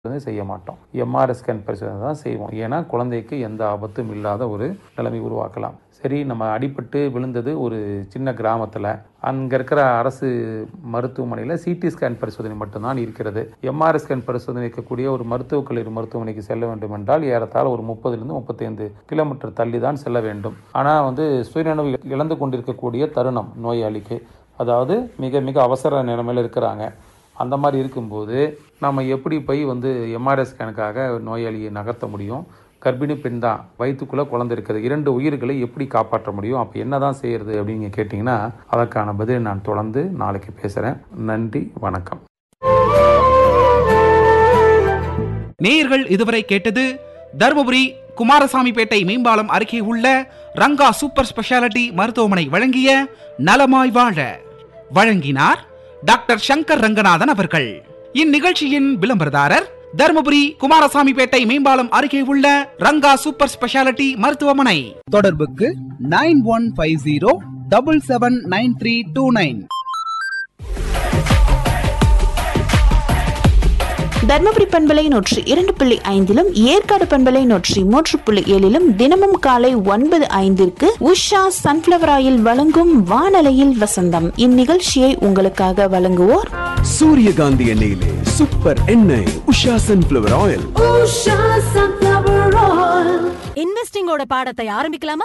வந்து செய்ய மாட்டோம் எம்ஆர்ஐ ஸ்கேன் பரிசோதனை தான் செய்வோம் ஏன்னா குழந்தைக்கு எந்த ஆபத்தும் இல்லாத ஒரு நிலைமை உருவாக்கலாம் சரி நம்ம அடிபட்டு விழுந்தது ஒரு சின்ன கிராமத்தில் அங்கே இருக்கிற அரசு மருத்துவமனையில் சிடி ஸ்கேன் பரிசோதனை மட்டும்தான் இருக்கிறது எம்ஆர்ஐ ஸ்கேன் பரிசோதனை இருக்கக்கூடிய ஒரு மருத்துவக் கல்லூரி மருத்துவமனைக்கு செல்ல வேண்டும் என்றால் ஏறத்தாழ ஒரு முப்பதுலேருந்து முப்பத்தைந்து கிலோமீட்டர் தள்ளி தான் செல்ல வேண்டும் ஆனால் வந்து சுயநினைவு இழந்து கொண்டிருக்கக்கூடிய தருணம் நோயாளிக்கு அதாவது மிக மிக அவசர நிலைமையில் இருக்கிறாங்க அந்த மாதிரி இருக்கும்போது நம்ம எப்படி போய் வந்து எம்ஆர்ஐ ஸ்கேனுக்காக நோயாளியை நகர்த்த முடியும் கர்ப்பிணி பெண் தான் வயிற்றுக்குள்ளே குழந்தை இருக்குது இரண்டு உயிர்களை எப்படி காப்பாற்ற முடியும் அப்போ என்ன தான் செய்யறது அப்படின்னு கேட்டிங்கன்னா அதற்கான பதிலை நான் தொடர்ந்து நாளைக்கு பேசுகிறேன் நன்றி வணக்கம் நேயர்கள் இதுவரை கேட்டது தருமபுரி குமாரசாமிப்பேட்டை மேம்பாலம் அருகே உள்ள ரங்கா சூப்பர் ஸ்பெஷாலிட்டி மருத்துவமனை வழங்கிய நலமாய் வாழ வழங்கினார் டாக்டர் சங்கர் ரங்கநாதன் அவர்கள் இந்நிகழ்ச்சியின் விளம்பரதாரர் தருமபுரி குமாரசாமிப்பேட்டை மேம்பாலம் அருகே உள்ள ரங்கா சூப்பர் ஸ்பெஷாலிட்டி மருத்துவமனை தொடர்புக்கு nine one five zero double seven nine three two nine Dharmapuri பண்பலை நூற்றி இரண்டு புள்ளி ஐந்திலும் ஏற்காடு பண்பலை நூற்றி மூன்று புள்ளி ஏழிலும் தினமும் காலை ஒன்பது ஐந்திற்கு உஷா சன்ஃபிளவர் ஆயில் வழங்கும் வானலையில் வசந்தம் இந்நிகழ்ச்சியை உங்களுக்காக வழங்குவோர் சூரியகாந்தி எண்ணெயிலே சூப்பர் எண்ணெய் உஷா சன்ஃபிளவர் ஆயில் இன்வெஸ்டிங்கோட பாடத்தை ஆரம்பிக்கலாமா